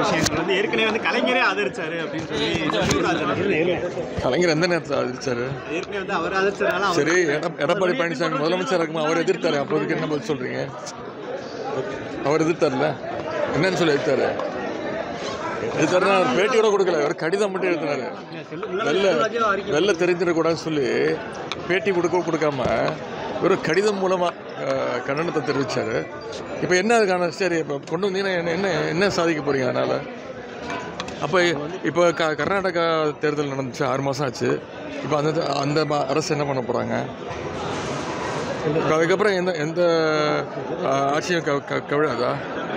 விஷயங்கள் வந்து ஏற்கனவே வந்து கலைஞரே ஆதரிச்சாரு அப்படின்னு சொல்லி செல்லூர் கலைஞர் எந்த நேரத்தில் ஆதரிச்சாரு ஏற்கனவே வந்து அவர் ஆதரிச்சதுனால அவர் சரி எட- எடப்பாடி பழனிசாமி முதலமைச்சர் இருக்குமா அவர் எதிர்த்தாரு அப்போதைக்கு என்ன பதில் சொல்றீங்க அவர் எதிர்த்தார்ல என்னன்னு சொல்லி எதிர்த்தாரு எதிர்த்தாருன்னா அவர் பேட்டியோட கொடுக்கல அவர் கடிதம் மட்டும் எழுதினாரு வெளில வெளில தெரிஞ்சிடக்கூடாதுன்னு சொல்லி பேட்டி கொடுக்க கொடுக்காம ஒரு கடிதம் மூலமாக கண்டனத்தை தெரிவிச்சாரு இப்போ என்ன அதுக்கான சரி இப்போ கொண்டு வந்தீங்கன்னா என்ன என்ன என்ன சாதிக்க போறீங்க அதனால் அப்போ இப்போ க கர்நாடகா தேர்தல் நடந்துச்சு ஆறு மாதம் ஆச்சு இப்போ அந்த அந்த ம- அரசு என்ன பண்ண போகிறாங்க இப்போ அதுக்கப்புறம் எந்த எந்த ஆ, ஆட்சியும் க க கவிழாதா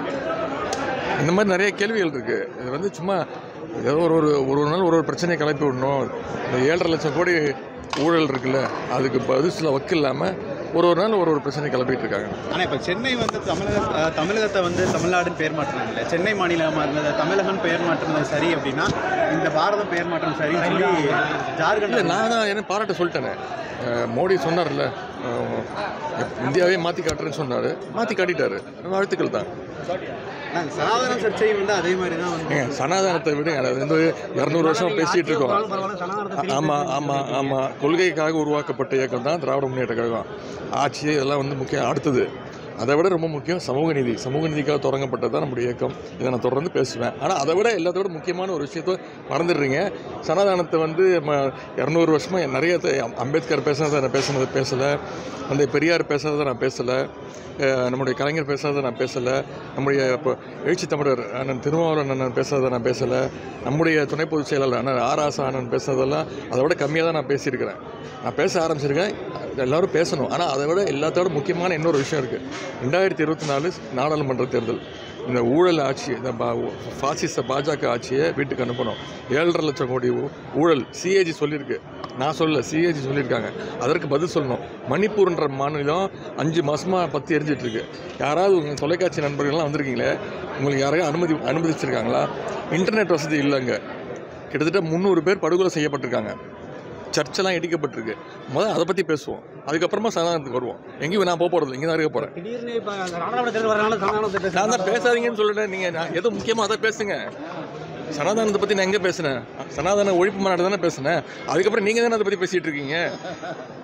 இந்த மாதிரி நிறைய கேள்விகள் இருக்குது இது வந்து சும்மா ஏதோ ஒரு ஒரு ஒரு ஒரு நாள் ஒரு ஒரு பிரச்சனையை கிளப்பி விடணும் இந்த ஏழரை லட்சம் கோடி ஊழல் இருக்குல்ல அதுக்கு பதில் சில வக்கு இல்லாமல் ஒரு ஒரு நாள் ஒரு ஒரு பிரச்சனை கிளப்பிட்டு இருக்காங்க ஆனா இப்ப சென்னை வந்து தமிழக அஹ், தமிழகத்தை வந்து தமிழ்நாடுன்னு பெயர் மாற்றினாங்கல்ல சென்னை மாநிலமா இருந்தது தமிழகம் பெயர் மாற்றினது சரி அப்படின்னா இந்த பாரதம் பெயர் மாற்றம் சரின்னு சொல்லி ஜார்க்கண்ட் இல்லை நான் தான் என்ன பாராட்ட சொல்லிட்டேனே அஹ் மோடி சொன்னார்ல அஹ் இந்தியாவே மாற்றி காட்டுறேன்னு சொன்னார் மாற்றி காட்டிட்டாரு வாழ்த்துக்கள் தான் நாங்க சனாதன சர்ச்சை வந்து அதே மாதிரி தான் வந்து ஏங்க சனாதனத்தை விட அது வந்து இரநூறு வருஷம் பேசிகிட்டு இருக்கோம் ஆமாம் ஆமாம் ஆமாம் கொள்கைக்காக உருவாக்கப்பட்ட இயக்கம் தான் திராவிட முன்னேற்ற கழகம் ஆட்சி இதெல்லாம் வந்து முக்கியம் அடுத்தது அதை விட ரொம்ப முக்கியம் சமூக நீதி சமூக நீதிக்காக தொடங்கப்பட்டது தான் நம்முடைய இயக்கம் இதை நான் தொடர்ந்து பேசுவேன் ஆனால் அதை விட எல்லாத்த விட முக்கியமான ஒரு விஷயத்த மறந்துடுறீங்க சனாதானத்தை வந்து இரநூறு வருஷமாக நிறைய த- அம்பேத்கர் பேசுனதை நான் பேசுனதை பேசலை அந்த பெரியார் பேசுனதை நான் பேசலை அஹ் நம்முடைய கலைஞர் பேசுறதை நான் பேசலை நம்முடைய இப்போ எழுச்சி தமிழர் அண்ணன் திருமாவளவன் அண்ணன் பேசுறதை நான் பேசலை நம்முடைய துணை பொதுச் செயலாளர் அண்ணன் ஆராசா அண்ணன் பேசுறதெல்லாம் அதை விட கம்மியாக தான் நான் பேசியிருக்கிறேன் நான் பேச ஆரம்பிச்சிருக்கேன் எல்லாரும் பேசணும் ஆனால் அதை விட எல்லாத்தோட முக்கியமான இன்னொரு விஷயம் இருக்குது ரெண்டாயிரத்தி இருபத்தி நாலு நாடாளுமன்ற தேர்தல் இந்த ஊழல் ஆட்சி இந்த பா- பாசிச பாஜக ஆட்சியை வீட்டுக்கு அனுப்பணும் ஏழரை லட்சம் கோடி ஊ- ஊழல் சிஏஜி சொல்லியிருக்கு நான் சொல்லல சிஏஜி சொல்லியிருக்காங்க அதற்கு பதில் சொல்லணும் மணிப்பூர்ன்ற மாநிலம் அஞ்சு மாசமாக பற்றி எரிஞ்சிட்டு இருக்கு யாராவது உங்கள் தொலைக்காட்சி நண்பர்கள்லாம் வந்திருக்கீங்களே உங்களுக்கு யாரையும் அனுமதி அனுமதிச்சிருக்காங்களா இன்டர்நெட் வசதி இல்லைங்க கிட்டத்தட்ட முந்நூறு பேர் படுகொலை செய்யப்பட்டிருக்காங்க சர்ச்செல்லாம் இடிக்கப்பட்டிருக்கு முதல்ல அதை பற்றி பேசுவோம் அதுக்கப்புறமா சனாதனத்துக்கு வருவோம் எங்கேயும் நான் போக போகிறது இங்கே தான் இருக்க போகிறேன் திடீர்னு இப்போ ராமநாதபுரம் தேர்தல் வரனால சனாதனத்தை பேச நான் தான் பேசாதீங்கன்னு சொல்லிட்டேன் நீங்கள் நான் எது முக்கியமாக அதை பேசுங்க சனாதனத்தை பற்றி நான் எங்கே பேசினேன் சனாதன ஒழிப்பு மாநாடு தானே பேசினேன் அதுக்கப்புறம் நீங்கள் தானே அதை பற்றி பேசிகிட்டு இருக்கீங்க